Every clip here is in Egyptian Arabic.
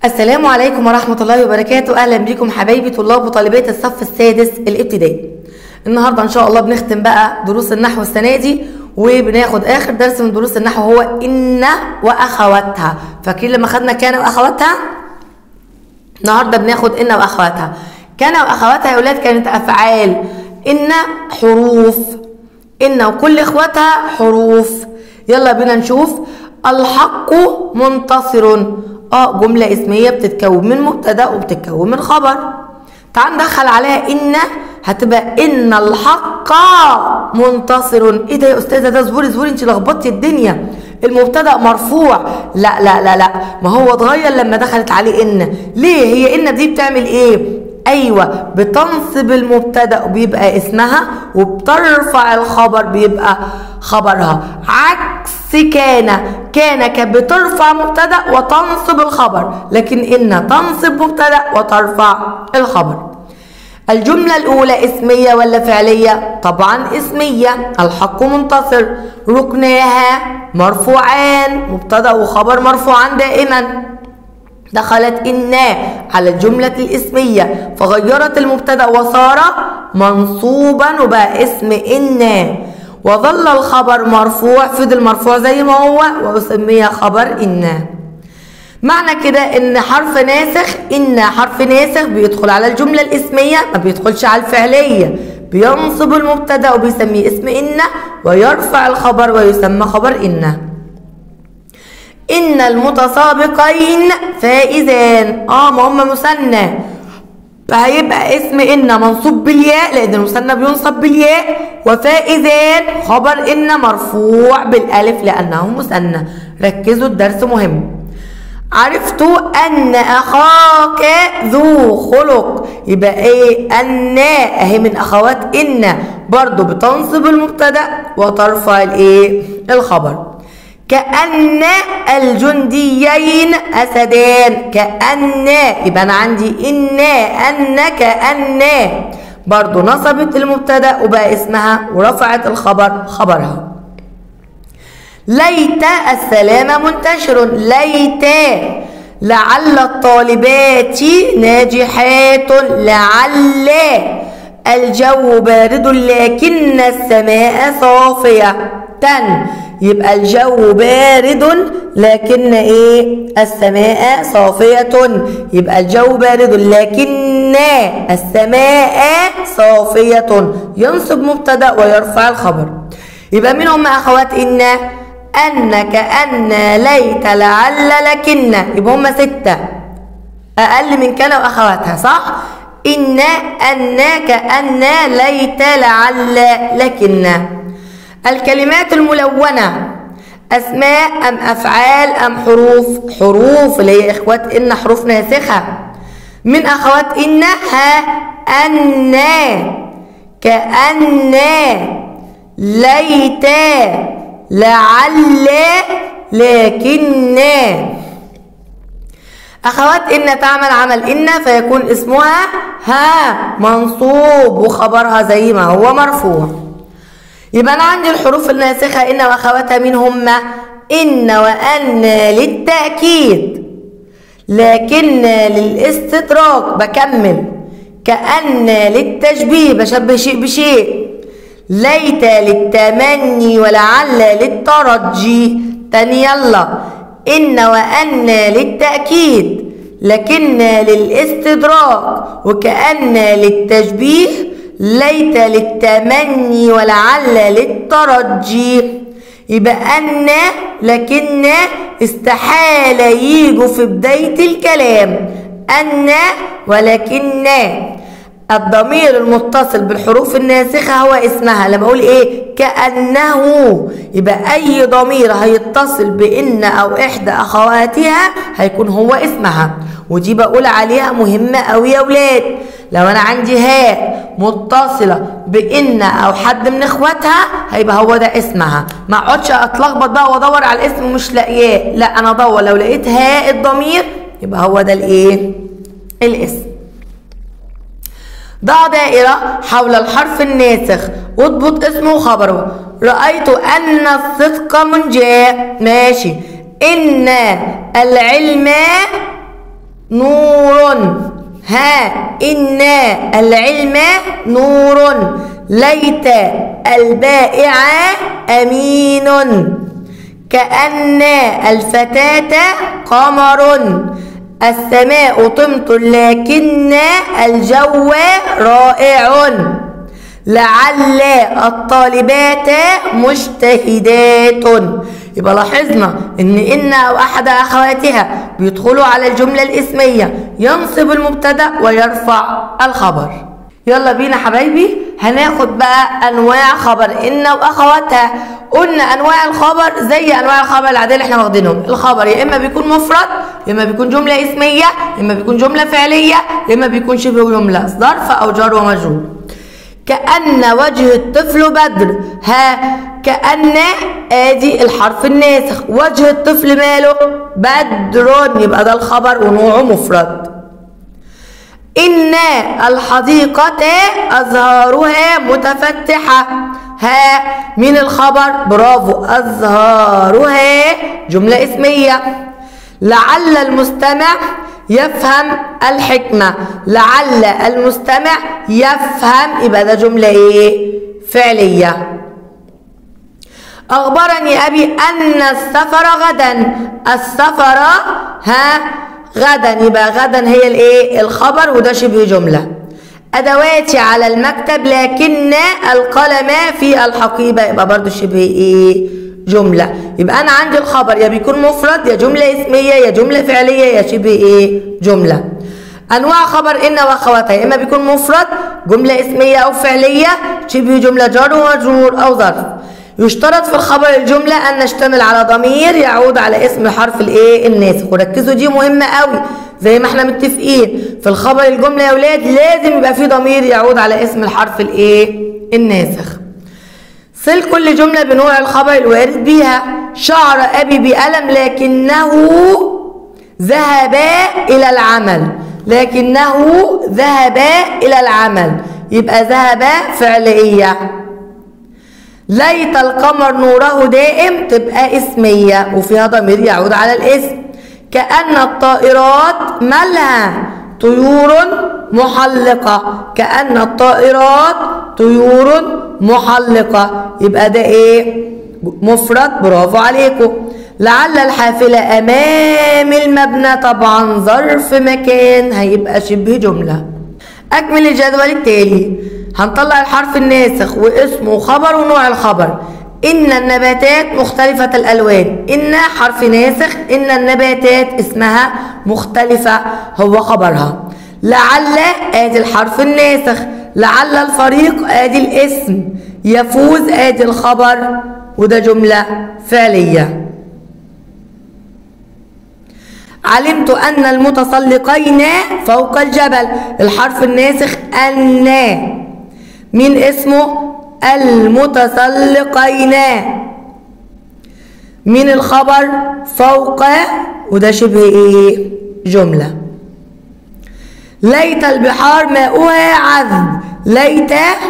السلام عليكم ورحمة الله وبركاته أهلا بكم حبايبي طلاب وطالبات الصف السادس الابتدائي النهاردة إن شاء الله بنختم بقى دروس النحو السنة دي وبناخد آخر درس من دروس النحو هو إن وأخواتها فاكرين لما خدنا كان وأخواتها النهاردة بناخد إن وأخواتها كان وأخواتها يا ولاد كانت أفعال إن حروف إن وكل إخواتها حروف يلا بينا نشوف الحق منتصر اه جملة اسمية بتتكون من مبتدأ وبتتكون من خبر تعال ندخل عليها إن هتبقى إن الحق منتصر إيه ده يا أستاذة ده زبوري زبوري أنت لخبطتي الدنيا المبتدأ مرفوع لا لا لا لا ما هو اتغير لما دخلت عليه إن ليه هي إن دي بتعمل إيه ايوه بتنصب المبتدا وبيبقى اسمها وبترفع الخبر بيبقى خبرها عكس كان كان كانت بترفع مبتدا وتنصب الخبر لكن ان تنصب مبتدا وترفع الخبر الجملة الأولى اسمية ولا فعلية؟ طبعا اسمية الحق منتصر ركناها مرفوعان مبتدأ وخبر مرفوعان دائما دخلت إن على الجملة الاسمية فغيرت المبتدأ وصار منصوبا وبقى اسم إن وظل الخبر مرفوع فضل مرفوع زي ما هو وسمي خبر إن معنى كده ان حرف ناسخ ان حرف ناسخ بيدخل على الجملة الاسمية ما بيدخلش على الفعلية بينصب المبتدأ وبيسميه اسم إن ويرفع الخبر ويسمى خبر إن إن المتسابقين فائزان اه ما هم مثنى فهيبقى اسم إن منصوب بالياء لأن المثنى بينصب بالياء وفائزان خبر إن مرفوع بالألف لأنه مثنى ركزوا الدرس مهم عرفت أن أخاك ذو خلق يبقى إيه أن أهي من أخوات إن برضو بتنصب المبتدأ وترفع الإيه الخبر كأن الجنديين أسدان كأن يبقى أنا عندي إن أن كأن برضو نصبت المبتدأ وبقى اسمها ورفعت الخبر خبرها ليت السلام منتشر ليت لعل الطالبات ناجحات لعل الجو بارد لكن السماء صافية تن يبقى الجو بارد لكن ايه السماء صافية يبقى الجو بارد لكن السماء صافية ينصب مبتدأ ويرفع الخبر يبقى مين هم اخوات ان ان كأن ليت لعل لكن يبقى هم ستة اقل من كان واخواتها صح ان ان كأن ليت لعل لكن الكلمات الملونة أسماء أم أفعال أم حروف حروف اللي هي إخوات إن حروف ناسخة من أخوات إن ها أن كأن ليت لعل لكن أخوات إن تعمل عمل إن فيكون اسمها ها منصوب وخبرها زي ما هو مرفوع يبقى أنا عندي الحروف الناسخة إن وأخواتها مين هما إن وأن للتأكيد لكن للاستدراك بكمل كأن للتشبيه بشبه شيء بشيء ليت للتمني ولعل للترجي تاني يلا إن وأن للتأكيد لكن للاستدراك وكأن للتشبيه ليت للتمني ولعل للترجي يبقى أن لكن استحال يجوا في بداية الكلام أن ولكن الضمير المتصل بالحروف الناسخة هو اسمها لما أقول إيه كأنه يبقى أي ضمير هيتصل بإن أو إحدى أخواتها هيكون هو اسمها ودي بقول عليها مهمة أوي يا ولاد لو أنا عندي هاء متصلة بإن أو حد من إخواتها هيبقى هو ده اسمها ما اقعدش أتلخبط بقى وأدور على الاسم مش لاقياه لا أنا أدور لو لقيت هاء الضمير يبقى هو ده الإيه الاسم ضع دائرة حول الحرف الناسخ واضبط اسمه وخبره رأيت أن الصدق منجاة ماشي إن العلم نور ها إن العلم نور ليت البائع أمين كأن الفتاة قمر السماء طمط لكن الجو رائع لعل الطالبات مجتهدات يبقى لاحظنا ان ان او احد اخواتها بيدخلوا على الجمله الاسميه ينصب المبتدا ويرفع الخبر يلا بينا حبايبي هناخد بقى انواع خبر ان واخواتها قلنا انواع الخبر زي انواع الخبر العاديه اللي احنا واخدينهم الخبر يا اما بيكون مفرد يا اما بيكون جمله اسميه يا اما بيكون جمله فعليه يا اما بيكون شبه جمله ظرف او جار ومجرور كأن وجه الطفل بدر ها كأن ادي الحرف الناسخ وجه الطفل ماله بدر يبقى ده الخبر ونوعه مفرد إن الحديقة أزهارها متفتحة ها من الخبر برافو أزهارها جملة اسمية لعل المستمع يفهم الحكمة لعل المستمع يفهم يبقى ده جملة ايه فعلية أخبرني أبي أن السفر غدا السفر ها غدا يبقى غدا هي الايه الخبر وده شبه جملة أدواتي على المكتب لكن القلم في الحقيبة يبقى برضو شبه ايه جملة يبقى أنا عندي الخبر يا بيكون مفرد يا جملة اسمية يا جملة فعلية يا شبه إيه جملة أنواع خبر إن وأخواتها يا إما بيكون مفرد جملة اسمية أو فعلية شبه جملة جار ومجرور أو ظرف يشترط في الخبر الجملة أن نشتمل على ضمير يعود على اسم الحرف الإيه الناسخ وركزوا دي مهمة قوي زي ما احنا متفقين في الخبر الجملة يا ولاد لازم يبقى فيه ضمير يعود على اسم الحرف الإيه الناسخ صل كل جملة بنوع الخبر الوارد بيها شعر أبي بألم لكنه ذهب إلى العمل لكنه ذهب إلى العمل يبقى ذهب فعلية ليت القمر نوره دائم تبقى اسمية وفيها ضمير يعود على الاسم كأن الطائرات مالها طيور محلقة كأن الطائرات طيور محلقة يبقى ده ايه مفرد برافو عليكم لعل الحافلة أمام المبنى طبعا ظرف مكان هيبقى شبه جملة أكمل الجدول التالي هنطلع الحرف الناسخ واسمه وخبر ونوع الخبر إن النباتات مختلفة الألوان إن حرف ناسخ إن النباتات اسمها مختلفة هو خبرها لعل ادي الحرف الناسخ لعل الفريق ادي الاسم يفوز ادي الخبر وده جملة فعلية علمت أن المتسلقين فوق الجبل الحرف الناسخ أن من اسمه المتسلقين من الخبر فوق وده شبه ايه جمله ليت البحار ماؤها عذب ليت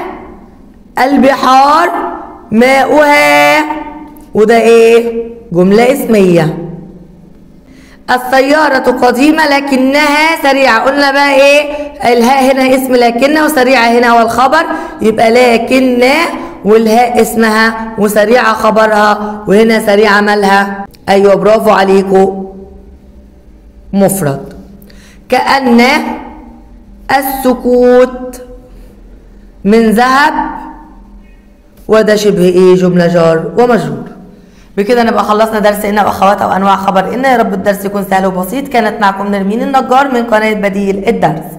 البحار ماؤها وده ايه جملة اسمية السيارة قديمة لكنها سريعة قلنا بقى ايه الهاء هنا اسم لكنها وسريعة هنا هو الخبر يبقى لكن والهاء اسمها وسريعة خبرها وهنا سريعة مالها ايوه برافو عليكم مفرد كأن السكوت من ذهب وده شبه ايه جملة جار ومجرور بكده نبقى خلصنا درس ان واخواتها وانواع خبر ان يا رب الدرس يكون سهل وبسيط كانت معكم نرمين النجار من قناة بديل الدرس